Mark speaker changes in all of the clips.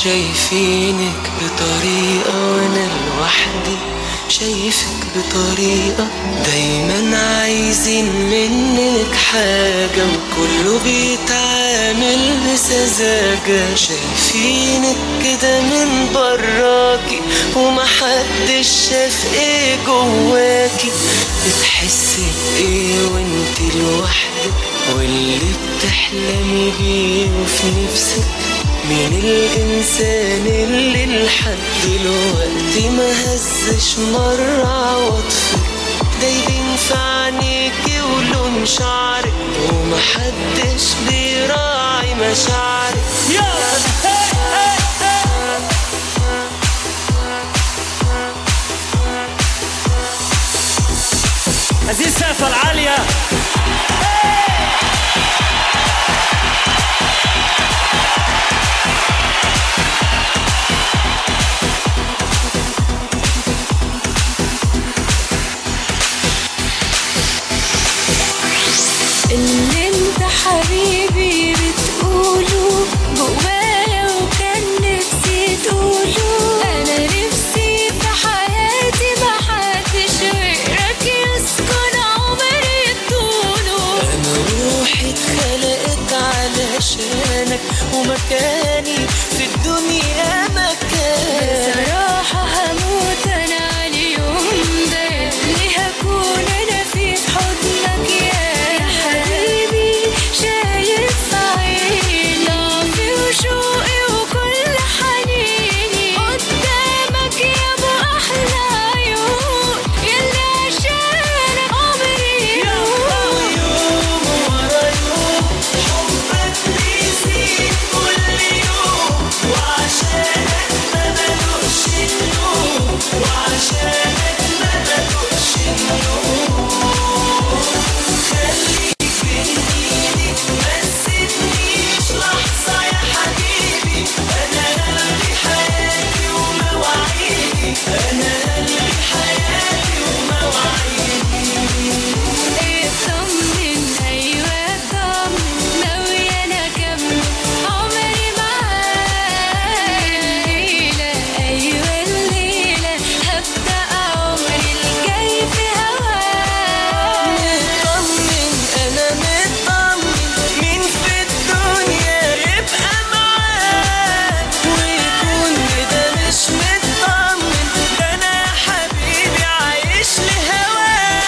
Speaker 1: شايفينك بطريقة وانا لوحدي شايفك بطريقة دايما عايزين منك حاجة وكله بيتعامل بسذاجة شايفينك كده من براكي ومحدش شاف ايه جواكي بتحسي بايه وانت لوحدك واللي بتحلمي بيه وفي نفسك مين الإنسان اللي لحد دلوقتي ما هزش مرة عواطفك ده يبين في عينيكي ولون شعرك ومحدش بيراعي مشاعرك
Speaker 2: عزيز سقف العالية
Speaker 3: اللي انت حبيبي بتقوله جوايا وكان نفسي تقوله انا نفسي في حياتي محدش غيرك يسكن عمري طوله
Speaker 1: أنا روحي اتخلقت علشانك ومكاني في الدنيا مكان
Speaker 3: بصراحة هموت أنا على اليوم ده اللي هكون أنا فيه في حضنك يا يا حبيبي شايف في عيني ضعفي وشوقي وكل حنيني قدامك يا أبو أحلى عيون يلي عشانك عمري يروح
Speaker 1: يوم ورا يوم حبك بيزيد كل يوم وعشانك ما ملوش النوم وعشانك ما ملوش النوم خليك بين ايدي ما تسيبنيش لحظة يا حبيبي أنا قلبي حياتي ومواعيدي أنا قلبي حياتي ومواعيدي
Speaker 3: اطمن ايوه اطمن ناوية انا اكمل عمري معاك الليلة ايوه الليلة هبدأ عمري الجاي في هواك
Speaker 1: مطمن انا مطمن مين في الدنيا يبقى معاك ويكون كده مش مطمن ده انا يا حبيبي عايش لهواك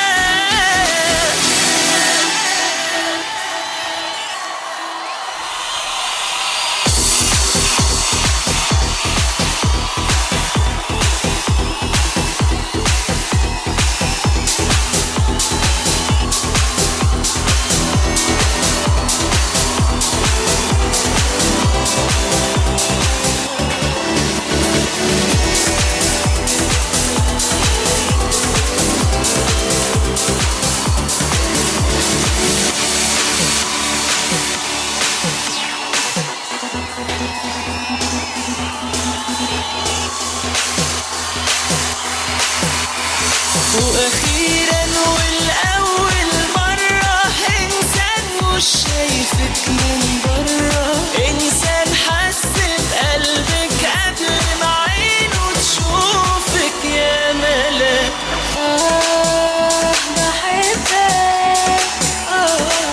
Speaker 1: واخيرا والاول مره انسان مش شايفك من بره انسان حس بقلبك قبل ما عينه تشوفك يا ملاك
Speaker 3: آه بحبك
Speaker 1: آه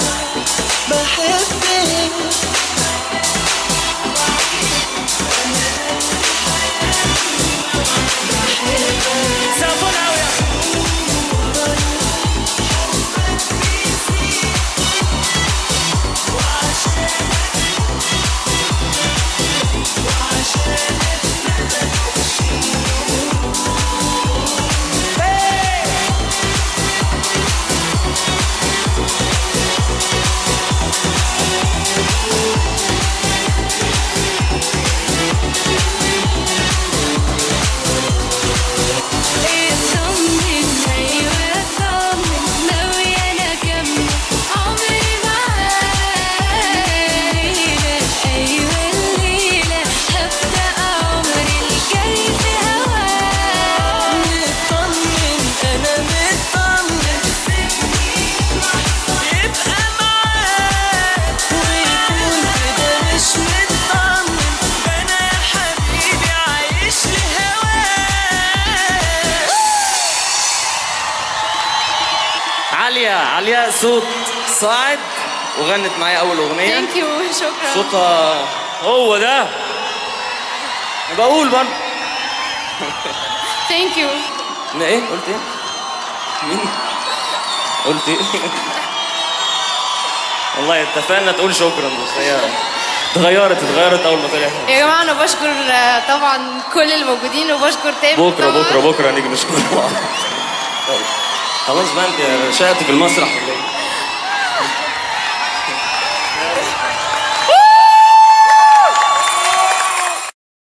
Speaker 1: بحبك
Speaker 2: سقف العالية علياء صوت صاعد وغنت معايا اول اغنيه
Speaker 3: ثانك يو شكرا
Speaker 2: صوتها هو ده بقول برضه
Speaker 3: ثانك يو
Speaker 2: لا ايه قلت ايه مين قلت ايه والله اتفقنا تقول شكرا بس هي اتغيرت اتغيرت اول ما طلع
Speaker 3: يا جماعه انا بشكر آه، طبعا كل الموجودين وبشكر تامر
Speaker 2: بكره
Speaker 3: طبعاً.
Speaker 2: بكره بكره نيجي نشكر بعض طيب. خلاص بقى انت شقت في المسرح ولا ايه